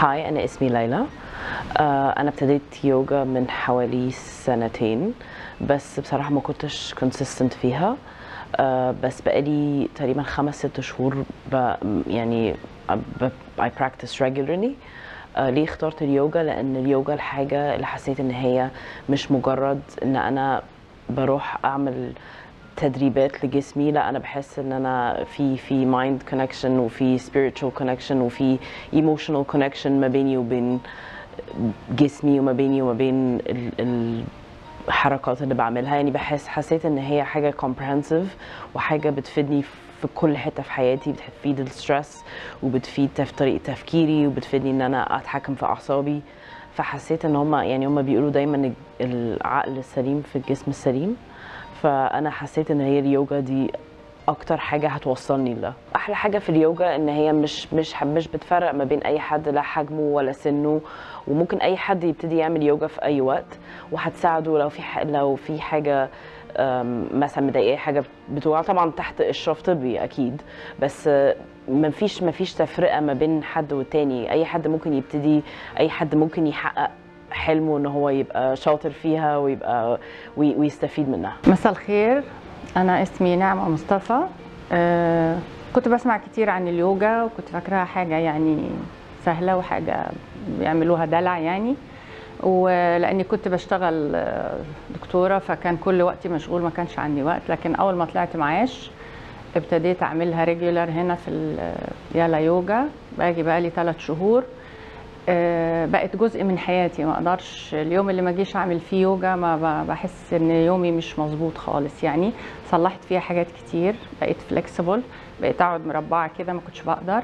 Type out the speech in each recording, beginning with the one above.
هاي أنا اسمي ليلى آه، أنا ابتديت يوجا من حوالي سنتين بس بصراحة ما كنتش consistent فيها آه، بس بقالي تقريبا خمس ست شهور ب يعني ب I practice regularly آه، ليه اخترت اليوجا لأن اليوجا الحاجة اللي حسيت إن هي مش مجرد إن أنا بروح أعمل تدريبات لجسمي لا انا بحس ان انا في في مايند كونكشن وفي spiritual كونكشن وفي ايموشنال كونكشن ما بيني وبين جسمي وما بيني وما بين ال- الحركات اللي بعملها يعني بحس حسيت ان هي حاجه comprehensive وحاجه بتفيدني في كل حته في حياتي بتفيد الستريس وبتفيد تف- طريقه تفكيري وبتفيدني ان انا اتحكم في اعصابي فحسيت ان هما يعني هما بيقولوا دايما العقل السليم في الجسم السليم فانا حسيت ان هي اليوجا دي اكتر حاجه هتوصلني لده احلى حاجه في اليوجا ان هي مش مش مش بتفرق ما بين اي حد لا حجمه ولا سنه وممكن اي حد يبتدي يعمل يوجا في اي وقت وهتساعده لو في ح... لو في حاجه أم، مثلا مضايقاه حاجه بتوجع طبعا تحت اشراف طبي اكيد بس ما فيش ما فيش تفرقه ما بين حد والتاني اي حد ممكن يبتدي اي حد ممكن يحقق حلمه ان هو يبقى شاطر فيها ويبقى وي- ويستفيد منها مساء الخير أنا اسمي نعمة مصطفى آه كنت بسمع كتير عن اليوجا وكنت فاكراها حاجة يعني سهلة وحاجة بيعملوها دلع يعني ولاني كنت بشتغل آه، دكتوره فكان كل وقتي مشغول ما كانش عندي وقت لكن اول ما طلعت معاش ابتديت اعملها ريجولار هنا في ال- يالا يوجا باجي بقالي ثلاث شهور آه، بقت جزء من حياتي ما اقدرش اليوم اللي ما اجيش اعمل فيه يوجا ما ب- بحس ان يومي مش مظبوط خالص يعني صلحت فيها حاجات كتير بقيت فليكسيبل بقيت اقعد مربعه كده ما كنتش بقدر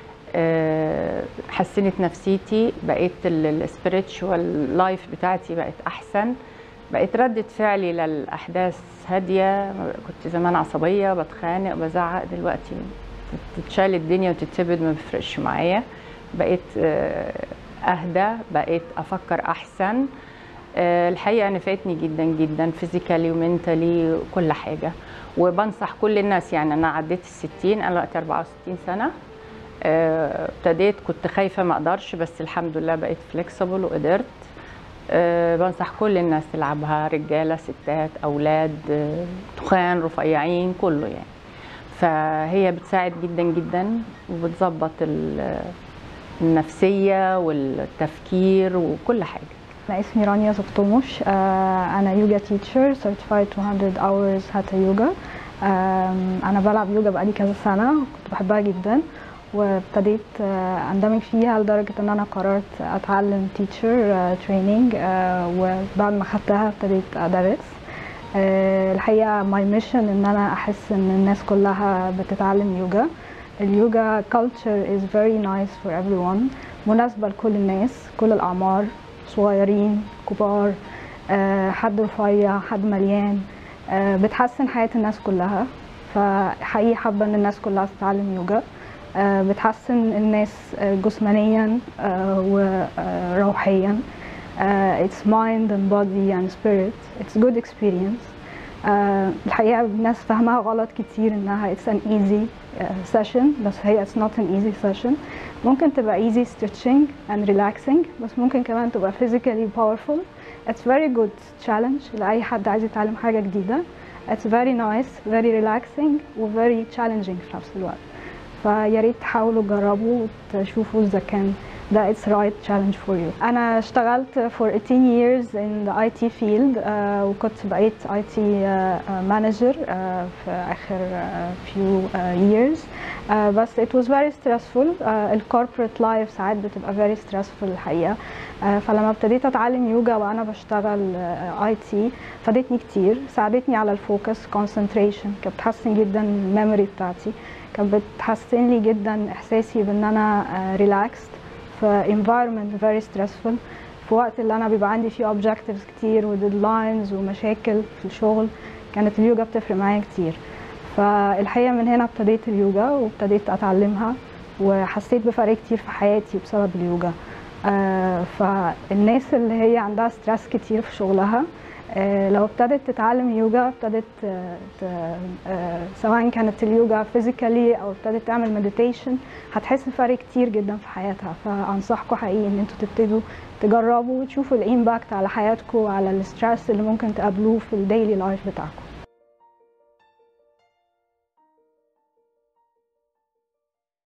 آه، حسنت نفسيتي بقيت السبiritual لايف بتاعتي بقت احسن بقيت ردة فعلي للأحداث هادية كنت زمان عصبية بتخانق بزعق دلوقتي تتشال الدنيا وتتسبد ما بيفرقش معايا بقيت آه، أهدى بقيت أفكر أحسن آه، الحقيقة نفعتني جدا جدا فيزيكالي ومنتالي وكل حاجة وبنصح كل الناس يعني أنا عديت الستين أنا دلوقتي 64 سنة آه، ابتديت كنت خايفة ما أقدرش بس الحمد لله بقيت فليكسبل وقدرت آه، بنصح كل الناس تلعبها رجالة ستات أولاد آه، تخان رفيعين كله يعني فهي بتساعد جدا جدا وبتظبط ال- النفسية والتفكير وكل حاجة أنا اسمي رانيا زقطومش آه، أنا يوجا تيتشر certified 200 hours هاتا يوجا آم، أنا بلعب يوجا بقالي كذا سنة كنت بحبها جدا وابتديت آه، اندمج فيها لدرجة ان انا قررت اتعلم تيتشر تريننج وبعد ما خدتها ابتديت ادرس آه، الحقيقة ماي ميشن ان انا احس ان الناس كلها بتتعلم يوجا اليوجا culture is very nice for everyone مناسبة لكل الناس كل الأعمار صغيرين كبار آه، حد رفيع حد مليان آه، بتحسن حياة الناس كلها فحقيقي حابة ان الناس كلها تتعلم يوجا آه، بتحسن الناس آه، جسمانيا آه، وروحيا آه، it's mind and body and spirit it's good experience آه، الحقيقة الناس فاهمها غلط كتير انها it's an easy uh, session بس هي it's not an easy session ممكن تبقى easy stretching and relaxing بس ممكن كمان تبقى physically powerful it's very good challenge لأي حد عايز يتعلم حاجة جديدة it's very nice very relaxing و very challenging في نفس الوقت فيا ريت تحاولوا تجربوا وتشوفوا اذا كان ده it's right challenge for you انا اشتغلت for 18 years in the IT field uh, وكنت بقيت IT uh, uh, manager uh, في اخر uh, few uh, years uh, بس it was very stressful uh, ال corporate life ساعات بتبقى very stressful الحقيقة uh, فلما ابتديت اتعلم يوجا وانا بشتغل اي uh, تي فادتني كتير ساعدتني على الفوكس concentration كانت بتحسن جدا الميموري بتاعتي كانت بتحسن لي جدا احساسي بان انا ريلاكسد في environment very stressful في وقت اللي انا بيبقى عندي فيه objectives كتير وديدلاينز ومشاكل في الشغل كانت اليوجا بتفرق معايا كتير فالحقيقه من هنا ابتديت اليوجا وابتديت اتعلمها وحسيت بفرق كتير في حياتي بسبب اليوجا آه، فالناس اللي هي عندها ستريس كتير في شغلها آه، لو ابتدت تتعلم يوجا ابتدت آه، ت- آه، سواء كانت اليوجا فيزيكالي او ابتدت تعمل مديتيشن هتحس بفرق كتير جدا في حياتها فانصحكم حقيقي ان انتوا تبتدوا تجربوا وتشوفوا الامباكت على حياتكم وعلى الستريس اللي ممكن تقابلوه في الديلي لايف بتاعكم